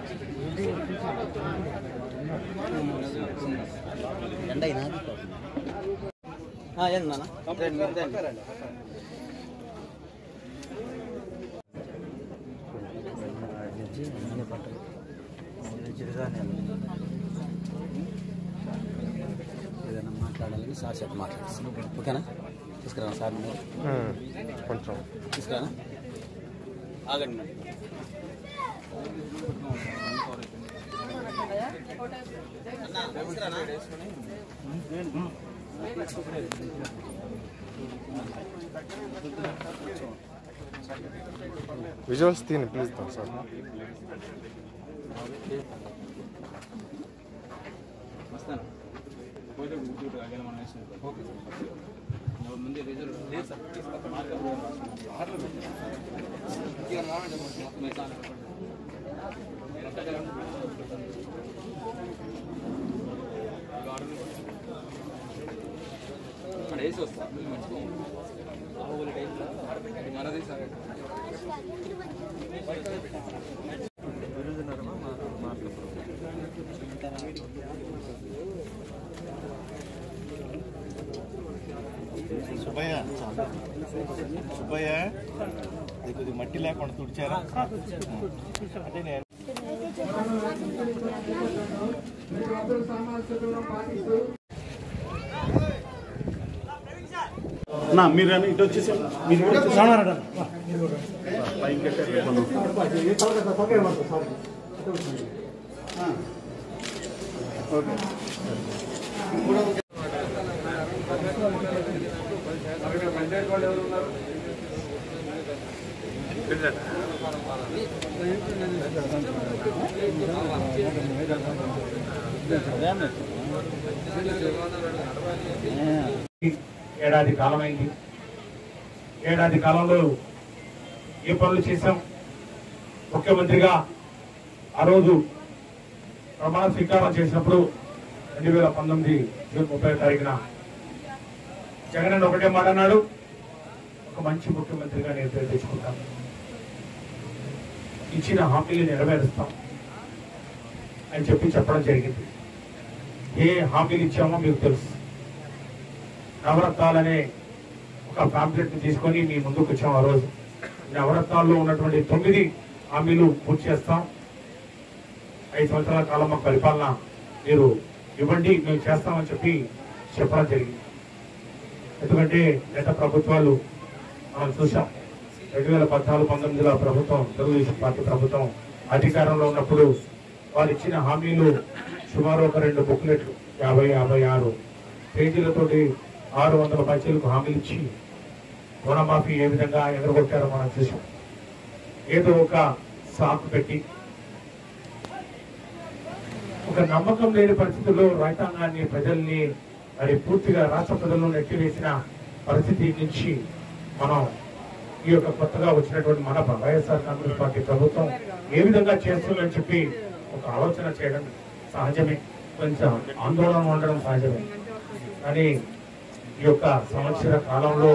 ఎండ అయినా ఏంది నాన్న రండి, మీరు రండి. ఏదైనా మాట్లాడాలని సార్ చెప్పి మాట్లాడిస్తాను ఓకేనా తీసుకురా సార్ మీరు కొంచెం తీసుకురా ఆగండి మేడం. అన్నా, తీసుకురానా? విజువల్స్ తీని ప్లీజ్ సార్ వస్తాను పోతే డ్యూటీ అగల మనం వేసిన ఓకే ముందే రిజర్వ్ లేదు సార్ తీసుకొస్తా మార్కప్ ఆర్డర్ ఇక రావండి మొత్తం వేసాను అక్కడ వేసి వస్తా మంచిగా బాహుబలి టైంలో మనది సార్ సుబ్బయ్య సుబ్బయ్య ఇది కొద్దిగా మట్టి లేకుండా తుడిచారా అంటే నేను నా మీరు రండి, ఇటు వచ్చేసి మీరు ఇటు వచ్చేసి. పైకి కట్టారు మనం. ఆ. ఓకే ఏడాది కాలమైంది ఏడాది కాలంలో ఏ పనులు చేశాం ముఖ్యమంత్రిగా ఆ రోజు ప్రమాణ స్వీకారం చేసినప్పుడు రెండు వేల పంతొమ్మిది జూన్ ముప్పై తారీఖున జగన్ అన్న ఒకటే మాట అన్నాడు ఒక మంచి ముఖ్యమంత్రిగా నేను పేరు తెచ్చుకుంటాను ఇచ్చిన హామీలు నెరవేరుస్తాం అని చెప్పి చెప్పడం జరిగింది ఏ హామీలు ఇచ్చామో మీకు తెలుసు నవరత్నాలనే ఒక పాంప్లెట్ ని తీసుకొని మీ ముందుకు వచ్చాం ఆ రోజు నవరత్నాల్లో ఉన్నటువంటి తొమ్మిది హామీలు పూర్తి చేస్తాం ఐదు సంవత్సరాల కాలం మాకు పరిపాలన మీరు ఇవ్వండి మేము చేస్తామని చెప్పి చెప్పడం జరిగింది ఎందుకంటే గత ప్రభుత్వాలు మనం చూసాం రెండు వేల పద్నాలుగు పంతొమ్మిదిలో ప్రభుత్వం తెలుగుదేశం పార్టీ ప్రభుత్వం అధికారంలో ఉన్నప్పుడు వారు ఇచ్చిన హామీలు సుమారు ఒక రెండు బుక్లెట్లు యాభై యాభై ఆరు పేజీలతోటి ఆరు వందల పైసలకు హామీలు ఇచ్చి రుణమాఫీ ఏ విధంగా ఎగరగొట్టారో మనం చూసాం ఏదో ఒక సాకు పెట్టి ఒక నమ్మకం లేని పరిస్థితుల్లో రైతాంగాన్ని ప్రజల్ని మరి పూర్తిగా రాష్ట్ర ప్రజలను నెట్టివేసిన పరిస్థితి నుంచి మనం ఈ యొక్క కొత్తగా వచ్చినటువంటి మన వైఎస్ఆర్ కాంగ్రెస్ పార్టీ ప్రభుత్వం ఏ విధంగా చేస్తుందని చెప్పి ఒక ఆలోచన చేయడం సహజమే కొంచెం ఆందోళన ఉండడం సహజమే కానీ ఈ యొక్క సంవత్సర కాలంలో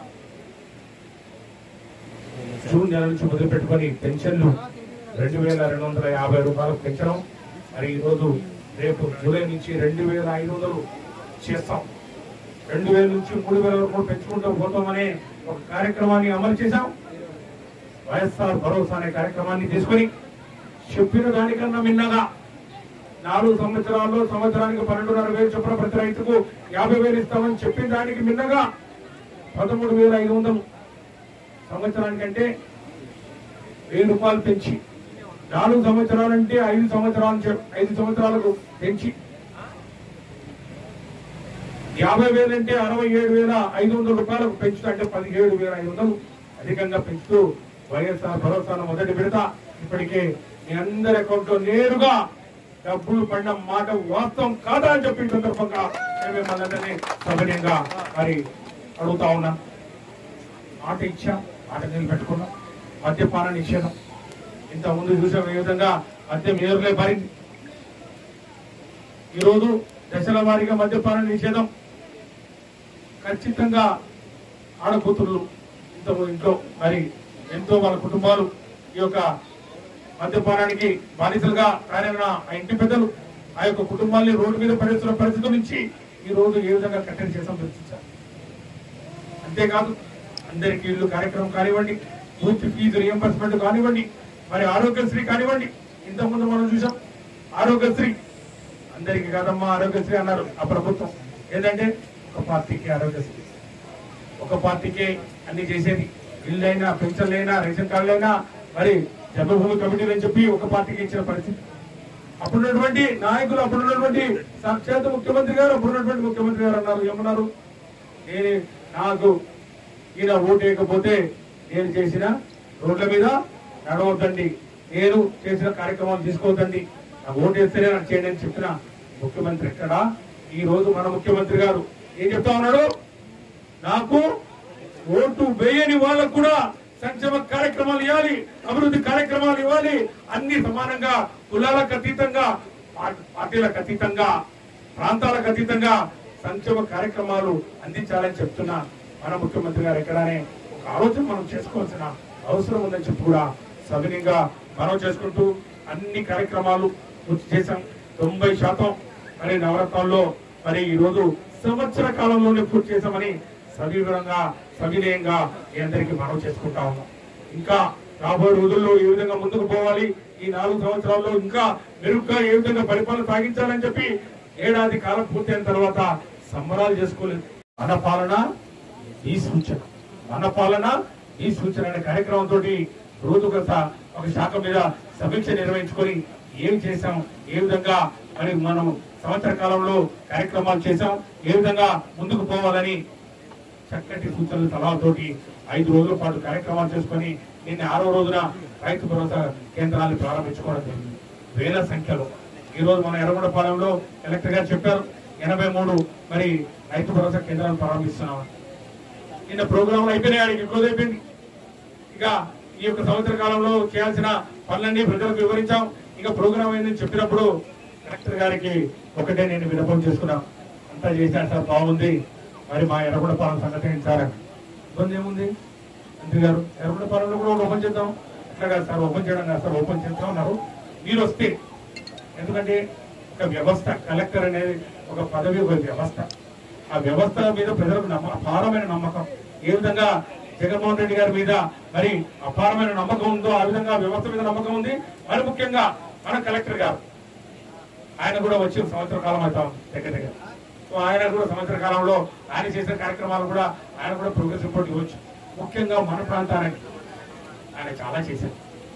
జూన్ నెల నుంచి మొదలుపెట్టుకొని పెన్షన్లు రెండు వేల రెండు వందల యాభై రూపాయలకు పెంచడం మరి ఈ రోజు రేపు జూలై నుంచి రెండు వేల ఐదు వందలు చేస్తాం రెండు వేల నుంచి మూడు వేల వరకు పెంచుకుంటూ పోతామనే ఒక కార్యక్రమాన్ని అమలు చేశాం వైఎస్ఆర్ భరోసా అనే కార్యక్రమాన్ని తీసుకొని చెప్పిన దానికన్నా మిన్నగా నాలుగు సంవత్సరాల్లో సంవత్సరానికి పన్నెండున్నర వేలు చొప్పున ప్రతి రైతుకు యాభై వేలు ఇస్తామని చెప్పిన దానికి మిన్నగా పదమూడు వేల ఐదు వందలు సంవత్సరానికంటే వెయ్యి రూపాయలు పెంచి నాలుగు సంవత్సరాలంటే ఐదు సంవత్సరాలు చె- ఐదు సంవత్సరాలకు పెంచి యాభై వేలంటే అరవై ఏడు వేల ఐదు వందల రూపాయలకు పెంచుతూ అంటే పదిహేడు వేల ఐదు వందలు అధికంగా పెంచుతూ వైఎస్ఆర్ భరోసాను మొదటి విడత ఇప్పటికే మీ అందరి అకౌంట్ లో నేరుగా డబ్బులు పడిన మాట వాస్తవం కాదా అని చెప్పి ఈ సందర్భంగా నేను మిమ్మల్ని అందరినీ సౌకర్యంగా మరి అడుగుతా ఉన్నాం మాట ఇచ్చాం మాట నిలబెట్టుకున్నాం మద్యపాన నిషేధం ఇంత ముందు చూసాం ఏ విధంగా మద్యం ఏరులే పారింది ఈరోజు దశల వారీగా మద్యపాన నిషేధం ఖచ్చితంగా ఆడకూతుళ్ళు ఇంత ఇంట్లో మరి ఎంతో వాళ్ళ కుటుంబాలు ఈ యొక్క మద్యపానానికి బానిసలుగా తయారైన ఆ ఇంటి పెద్దలు ఆ యొక్క కుటుంబాన్ని రోడ్డు మీద పడేస్తున్న పరిస్థితి నుంచి ఈ రోజు ఏ విధంగా కట్టడి చేసాం చర్చించారు అంతేకాదు అందరికి ఇల్లు కార్యక్రమం కానివ్వండి పూర్తి ఫీజు రియంబర్స్మెంట్ కానివ్వండి మరి ఆరోగ్యశ్రీ కానివ్వండి ఇంతకుముందు మనం చూసాం ఆరోగ్యశ్రీ అందరికి కాదమ్మా ఆరోగ్యశ్రీ అన్నారు ఆ ప్రభుత్వం ఏంటంటే ఒక పార్టీకి ఆరోగ్యశ్రీ ఒక పార్టీకే అన్ని చేసేది ఇల్లైనా పెన్షన్లైనా రేషన్ కార్డులైనా మరి జన్మభూమి కమిటీలు అని చెప్పి ఒక పార్టీకి ఇచ్చిన పరిస్థితి అప్పుడున్నటువంటి నాయకులు అప్పుడున్నటువంటి సాక్షాత్ ముఖ్యమంత్రి గారు అప్పుడున్నటువంటి ముఖ్యమంత్రి గారు అన్నారు ఏమన్నారు నేను నాకు ఈయన ఓటు వేయకపోతే నేను చేసిన రోడ్ల మీద నడవద్దండి నేను చేసిన కార్యక్రమాలు తీసుకోవద్దండి నాకు ఓటు వేస్తేనే నాకు చేయండి అని చెప్పిన ముఖ్యమంత్రి ఎక్కడ ఈ రోజు మన ముఖ్యమంత్రి గారు ఏం చెప్తా ఉన్నాడు నాకు ఓటు వేయని వాళ్ళకు కూడా సంక్షేమ కార్యక్రమాలు ఇవ్వాలి అభివృద్ధి కార్యక్రమాలు ఇవ్వాలి అన్ని సమానంగా కులాలకు అతీతంగా పా- పార్టీలకు అతీతంగా ప్రాంతాలకు అతీతంగా సంక్షేమ కార్యక్రమాలు అందించాలని చెప్తున్నా మన ముఖ్యమంత్రి గారు ఎక్కడానే ఒక ఆలోచన మనం చేసుకోవాల్సిన అవసరం ఉందని చెప్పి కూడా సవినీయంగా మనం చేసుకుంటూ అన్ని కార్యక్రమాలు పూర్తి చేశాం తొంభై శాతం మరి నవరత్నాల్లో మరి ఈ రోజు సంవత్సర కాలంలోనే పూర్తి చేశామని సవివరంగా సవినయంగా మీ అందరికీ మనం చేసుకుంటా ఉన్నాం ఇంకా రాబోయే రోజుల్లో ఏ విధంగా ముందుకు పోవాలి ఈ నాలుగు సంవత్సరాల్లో ఇంకా మెరుగ్గా ఏ విధంగా పరిపాలన సాగించాలని చెప్పి ఏడాది కాలం పూర్తయిన తర్వాత సంబరాలు చేసుకోలేదు మన పాలన ఈ సూచన మన పాలన ఈ సూచన అనే కార్యక్రమంతో రోజు ఒక ఒక శాఖ మీద సమీక్ష నిర్వహించుకొని ఏం చేశాం ఏ విధంగా మరి మనం సంవత్సర కాలంలో కార్యక్రమాలు చేశాం ఏ విధంగా ముందుకు పోవాలని చక్కటి సూచనల సలహాలతోటి ఐదు రోజుల పాటు కార్యక్రమాలు చేసుకొని నిన్న ఆరో రోజున రైతు భరోసా కేంద్రాలను ప్రారంభించుకోవడం జరిగింది వేల సంఖ్యలో ఈ రోజు మన ఎర్రగొండపాలెంలో కలెక్టర్ గారు చెప్పారు ఎనభై మూడు మరి రైతు భరోసా కేంద్రాలను ప్రారంభిస్తున్నాం నిన్న ప్రోగ్రాంలు అయిపోయినాయి ఆడికి క్లోజ్ అయిపోయింది ఇక ఈ యొక్క సంవత్సర కాలంలో చేయాల్సిన పనులన్నీ ప్రజలకు వివరించాం ఇక ప్రోగ్రామ్ అయిందని చెప్పినప్పుడు కలెక్టర్ గారికి ఒకటే నేను విన్నపం చేసుకున్నా అంతా చేశాను సార్ బాగుంది మరి మా ఎర్రగొండపాలెం సంగతి ఏంటి సార్ అని. ఇబ్బంది ఏముంది మంత్రి గారు ఎర్రగొండపాలెంలో కూడా ఒకటి ఓపెన్ చేద్దాం అట్లా కాదు సార్ ఓపెన్ చేయడం కాదు సార్ ఓపెన్ చేద్దాం అన్నారు మీరు వస్తే ఎందుకంటే ఒక వ్యవస్థ కలెక్టర్ అనేది ఒక పదవి ఒక వ్యవస్థ ఆ వ్యవస్థ మీద ప్రజలకు నమ్మ అపారమైన నమ్మకం ఏ విధంగా జగన్మోహన్ రెడ్డి గారి మీద మరి అపారమైన నమ్మకం ఉందో ఆ విధంగా ఆ వ్యవస్థ మీద నమ్మకం ఉంది మరి ముఖ్యంగా మన కలెక్టర్ గారు ఆయన కూడా వచ్చి ఒక సంవత్సర కాలం అవుతాం దగ్గర దగ్గర సో ఆయన కూడా సంవత్సర కాలంలో ఆయన చేసిన కార్యక్రమాలు కూడా ఆయన కూడా ప్రోగ్రెస్ రిపోర్ట్ ఇవ్వచ్చు ముఖ్యంగా మన ప్రాంతానికి ఆయన చాలా చేశారు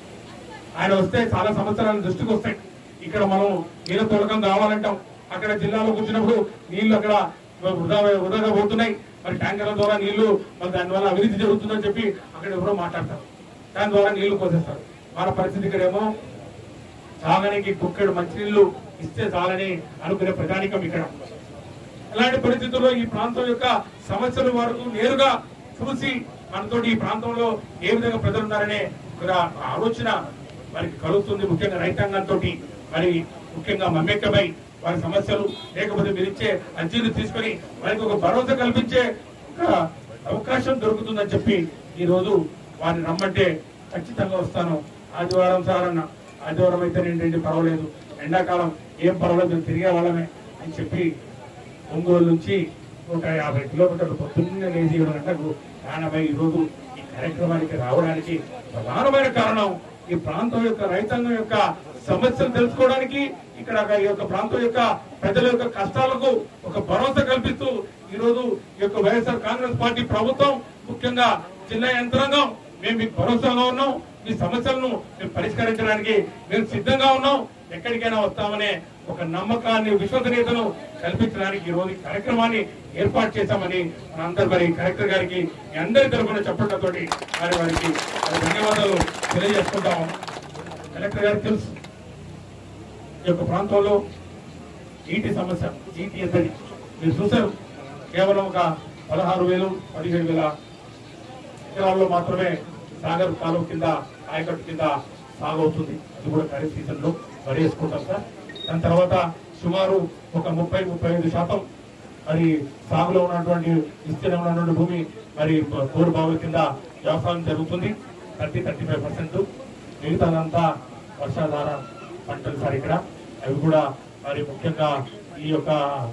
ఆయన వస్తే చాలా సంవత్సరాల దృష్టికి వస్తాయి ఇక్కడ మనం నీళ్ళ తొలకం కావాలంటాం అక్కడ జిల్లాలో కూర్చున్నప్పుడు నీళ్లు అక్కడ వృధా వృధాగా పోతున్నాయి మరి ట్యాంకర్ల ద్వారా నీళ్లు మరి దానివల్ల అవినీతి జరుగుతుందని చెప్పి అక్కడ ఎవరో మాట్లాడతారు దాని ద్వారా నీళ్లు పోసేస్తారు మన పరిస్థితి ఇక్కడేమో తాగడానికి కుక్కడు మంచినీళ్లు ఇస్తే చాలని అనుకునే ప్రజానికం ఇక్కడ అలాంటి పరిస్థితుల్లో ఈ ప్రాంతం యొక్క సమస్యలు వరకు నేరుగా చూసి మనతోటి ఈ ప్రాంతంలో ఏ విధంగా ప్రజలు ఉన్నారనే ఒక ఆలోచన వారికి కలుగుతుంది ముఖ్యంగా రైతాంగంతో మరి ముఖ్యంగా మమ్మెక్కమై వారి సమస్యలు లేకపోతే మీరు ఇచ్చే అర్జీలు తీసుకొని వారికి ఒక భరోసా కల్పించే ఒక అవకాశం దొరుకుతుందని చెప్పి ఈ రోజు వారిని రమ్మంటే ఖచ్చితంగా వస్తాను ఆదివారం సార్ అన్న ఆదివారం అయితే ఏంటంటే పర్వాలేదు ఎండాకాలం ఏం పర్వాలేదు మేము తిరిగే వాళ్ళమే అని చెప్పి ఒంగోలు నుంచి నూట యాభై కిలోమీటర్లు పొద్దున్నే లేచి ఏడు గంటలకు ప్రాణమై ఈ రోజు ఈ కార్యక్రమానికి రావడానికి ప్రధానమైన కారణం ఈ ప్రాంతం యొక్క రైతాంగం యొక్క సమస్యలు తెలుసుకోవడానికి ఇక్కడ ఈ యొక్క ప్రాంతం యొక్క ప్రజల యొక్క కష్టాలకు ఒక భరోసా కల్పిస్తూ ఈ రోజు ఈ యొక్క వైఎస్ఆర్ కాంగ్రెస్ పార్టీ ప్రభుత్వం ముఖ్యంగా జిల్లా యంత్రాంగం మేము మీకు భరోసాగా ఉన్నాం మీ సమస్యలను మేము పరిష్కరించడానికి మేము సిద్ధంగా ఉన్నాం ఎక్కడికైనా వస్తామనే ఒక నమ్మకాన్ని విశ్వసనీయతను కల్పించడానికి ఈ రోజు ఈ కార్యక్రమాన్ని ఏర్పాటు చేశామని మన అందరు మరి కలెక్టర్ గారికి మీ అందరి తరఫున చెప్పడంతో మరి వారికి మరి ధన్యవాదాలు తెలియజేసుకుంటాము కలెక్టర్ గారికి తెలుసు ఈ యొక్క ప్రాంతంలో నీటి సమస్య నీటి ఎద్దడి మీరు చూశారు కేవలం ఒక పదహారు వేలు పదిహేడు వేల ఎకరాల్లో మాత్రమే సాగర్ కాలువ కింద ఆయకట్టు కింద సాగు అవుతుంది అది కూడా ఖరీఫ్ సీజన్ లో వరి వేసుకుంటాం సార్ దాని తర్వాత సుమారు ఒక ముప్పై ముప్పై ఐదు శాతం మరి సాగులో ఉన్నటువంటి విస్తీర్ణంలో ఉన్నటువంటి భూమి మరి బోరు బావుల కింద వ్యవసాయం జరుగుతుంది థర్టీ థర్టీ ఫైవ్ పర్సెంట్ మిగతాదంతా వర్షాధార పంటలు సార్ ఇక్కడ అవి కూడా మరి ముఖ్యంగా ఈ యొక్క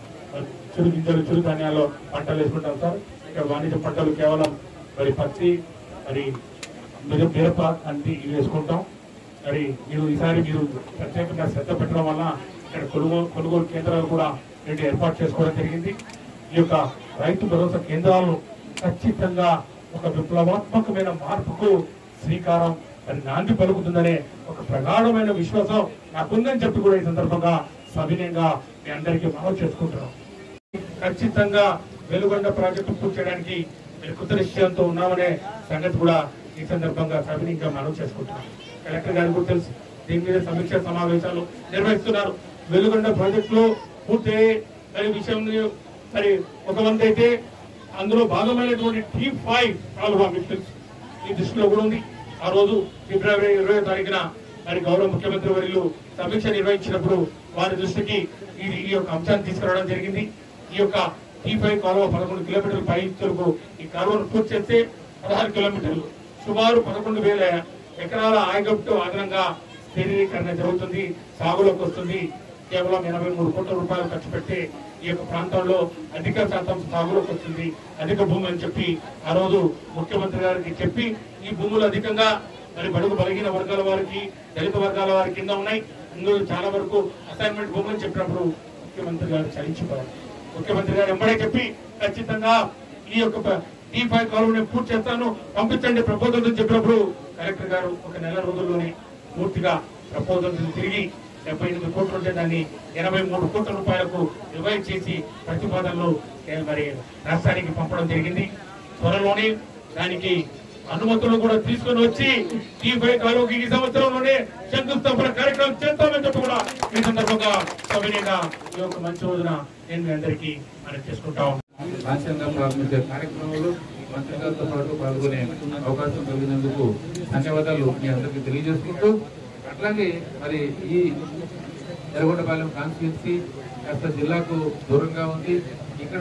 చిరు గింజలు చిరు ధాన్యాల్లో పంటలు వేసుకుంటాం సార్ ఇక్కడ వాణిజ్య పంటలు కేవలం మరి పత్తి మరి మిర- మిరప అంటి ఇవి వేసుకుంటాం మరి మీరు ఈసారి మీరు ప్రత్యేకంగా శ్రద్ధ పెట్టడం వల్ల ఇక్కడ కొనుగోలు కొనుగోలు కేంద్రాలు కూడా రెండు ఏర్పాటు చేసుకోవడం జరిగింది ఈ యొక్క రైతు భరోసా కేంద్రాలను ఖచ్చితంగా ఒక విప్లవాత్మకమైన మార్పుకు శ్రీకారం మరి నాంది పలుకుతుందనే ఒక ప్రగాఢమైన విశ్వాసం నాకుందని చెప్పి కూడా ఈ సందర్భంగా సవినయంగా మీ అందరికీ మనవి చేసుకుంటున్నాం ఖచ్చితంగా వెలుగొండ ప్రాజెక్టు పూర్తి చేయడానికి మీరు కృత నిశ్చయంతో ఉన్నామనే సంగతి కూడా ఈ సందర్భంగా సవినీయంగా మనవి చేసుకుంటున్నాం కలెక్టర్ గారికి కూడా తెలుసు దీని మీద సమీక్ష సమావేశాలు నిర్వహిస్తున్నారు వెలుగొండ ప్రాజెక్టులో పూర్తి మరి విషయం మరి ఒక వంద అయితే అందులో భాగమైనటువంటి టీ ఫైవ్ కాలువ మీకు తెలుసు ఈ దృష్టిలో కూడా ఉంది ఆ రోజు ఫిబ్రవరి ఇరవై తారీఖున మరి గౌరవ ముఖ్యమంత్రి వర్యులు సమీక్ష నిర్వహించినప్పుడు వారి దృష్టికి ఈ ఈ యొక్క అంశాన్ని తీసుకురావడం జరిగింది ఈ యొక్క టీ ఫైవ్ కాలువ పదకొండు కిలోమీటర్ల పై వరకు ఈ కాలువను పూర్తి చేస్తే పదహారు కిలోమీటర్లు సుమారు పదకొండు వేల ఎకరాల ఆయకట్టు అదనంగా స్థిరీకరణ జరుగుతుంది సాగులోకి వస్తుంది కేవలం ఎనభై మూడు కోట్ల రూపాయలు ఖర్చు పెట్టి ఈ యొక్క ప్రాంతంలో అధిక శాతం సాగులోకి వస్తుంది అధిక భూమి అని చెప్పి ఆ రోజు ముఖ్యమంత్రి గారికి చెప్పి ఈ భూములు అధికంగా మరి బడుగు బలహీన వర్గాల వారికి దళిత వర్గాల వారి కింద ఉన్నాయి ఇందులో చాలా వరకు అసైన్మెంట్ భూములు చెప్పినప్పుడు ముఖ్యమంత్రి గారు చలించిపోయారు ముఖ్యమంత్రి గారు ఎంబడే చెప్పి ఖచ్చితంగా ఈ యొక్క టీ ఫైవ్ కాలువని పూర్తి చేస్తాను పంపించండి ప్రపోజల్ చెప్పినప్పుడు కలెక్టర్ గారు ఒక నెల రోజుల్లోనే పూర్తిగా ప్రపోజల్ తిరిగి డెబ్బై ఎనిమిది కోట్లు ఉంటే దాన్ని ఎనభై మూడు కోట్ల రూపాయలకు రివైజ్ చేసి ప్రతిపాదనలు ఏ, మరి రాష్ట్రానికి పంపడం జరిగింది త్వరలోనే దానికి అనుమతులు కూడా తీసుకొని వచ్చి టీ ఫైవ్ కాలువకి ఈ సంవత్సరంలోనే శంకుస్థాపన కార్యక్రమం చేస్తామని చెప్పి కూడా ఈ సందర్భంగా సవినీయంగా ఈ యొక్క మంచి రోజున నేను మీ అందరికీ మనం చేసుకుంటా ఉన్నాను. లాంఛనంగా ప్రారంభించే కార్యక్రమంలో మంత్రి గారితో పాటు పాల్గొనే అవకాశం కలిగినందుకు ధన్యవాదాలు మీ అందరికీ తెలియజేసుకుంటూ అట్లాగే మరి ఈ ఎర్రగొండపాలెం కాన్స్టిట్యున్సీ కాస్త జిల్లాకు దూరంగా ఉంది ఇక్కడ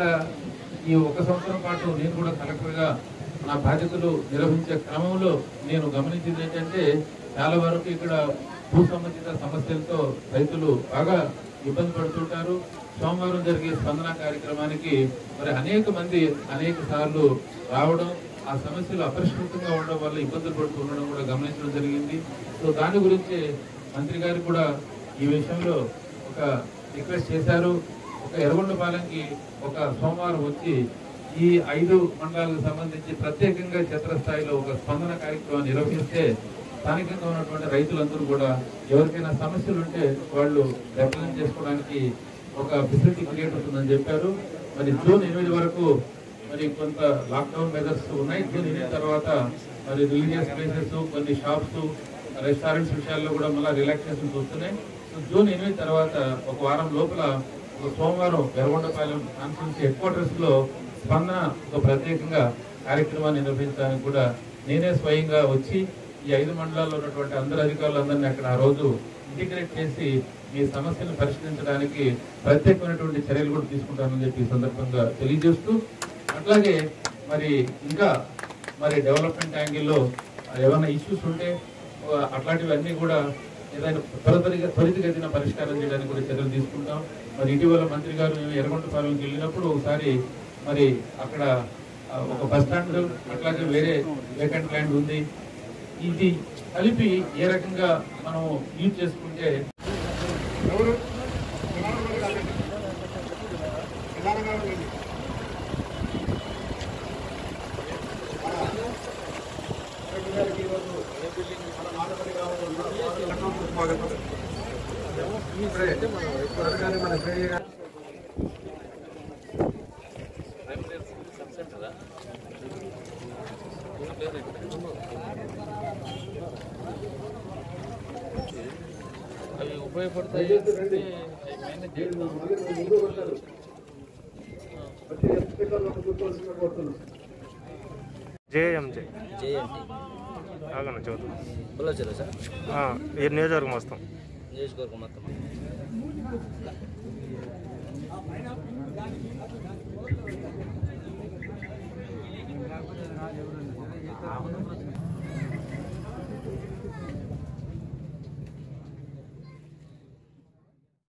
ఈ ఒక సంవత్సరం పాటు నేను కూడా కలెక్టర్గా నా బాధ్యతలు నిర్వహించే క్రమంలో నేను గమనించింది ఏంటంటే చాలా వరకు ఇక్కడ భూ సంబంధిత సమస్యలతో రైతులు బాగా ఇబ్బంది పడుతుంటారు సోమవారం జరిగే స్పందన కార్యక్రమానికి మరి అనేక మంది అనేక సార్లు రావడం ఆ సమస్యలు అపరిష్కృతంగా ఉండడం వల్ల ఇబ్బందులు పడుతూ ఉండడం కూడా గమనించడం జరిగింది సో దాని గురించి మంత్రి గారు కూడా ఈ విషయంలో ఒక రిక్వెస్ట్ చేశారు ఒక ఎర్రగొండపాలెంకి ఒక సోమవారం వచ్చి ఈ ఐదు మండలాలకు సంబంధించి ప్రత్యేకంగా క్షేత్రస్థాయిలో ఒక స్పందన కార్యక్రమం నిర్వహిస్తే స్థానికంగా ఉన్నటువంటి రైతులందరూ కూడా ఎవరికైనా సమస్యలు ఉంటే వాళ్ళు రిప్రజెంట్ చేసుకోవడానికి ఒక ఫెసిలిటీ క్రియేట్ అవుతుందని చెప్పారు మరి జూన్ ఎనిమిది వరకు మరి కొంత లాక్డౌన్ మెజర్స్ ఉన్నాయి జూన్ ఎనిమిది తర్వాత మరి రిలీజియస్ ప్లేసెస్ కొన్ని షాప్స్ రెస్టారెంట్స్ విషయాల్లో కూడా మళ్ళీ రిలాక్సేషన్స్ వస్తున్నాయి సో జూన్ ఎనిమిది తర్వాత ఒక వారం లోపల ఒక సోమవారం ఎర్రగొండపాలెం కాన్స్టిట్యూన్సీ హెడ్ క్వార్టర్స్ లో స్పందన ఒక ప్రత్యేకంగా కార్యక్రమాన్ని నిర్వహించడానికి కూడా నేనే స్వయంగా వచ్చి ఈ ఐదు మండలాల్లో ఉన్నటువంటి అందరు అధికారులందరినీ అక్కడ ఆ రోజు ఇంటిగ్రేట్ చేసి మీ సమస్యలను పరిష్కరించడానికి ప్రత్యేకమైనటువంటి చర్యలు కూడా తీసుకుంటానని చెప్పి ఈ సందర్భంగా తెలియజేస్తూ అట్లాగే మరి ఇంకా మరి డెవలప్మెంట్ యాంగిల్లో ఏమైనా ఇష్యూస్ ఉంటే ఆ, అట్లాంటివన్నీ కూడా ఏదైనా త్వరితగతిన త్వరితగతిన పరిష్కారం చేయడానికి కూడా చర్యలు తీసుకుంటాం మరి ఇటీవల మంత్రి గారు మేము ఎర్రగొండపాలెంకి వెళ్ళినప్పుడు ఒకసారి మరి అక్కడ ఆ, ఒక బస్ స్టాండ్ అట్లాగే వేరే వేకెంట్ ల్యాండ్ ఉంది ఇది కలిపి ఏ రకంగా మనం యూజ్ చేసుకుంటే అవి ఉపయోగపడతాయి జేఎంజే జేఎంటీ ఆగన్న చదువు బుల్లచెరు సార్ ఈ నియోజకవర్గం వస్తాం నియోజకవర్గం మొత్తం అవును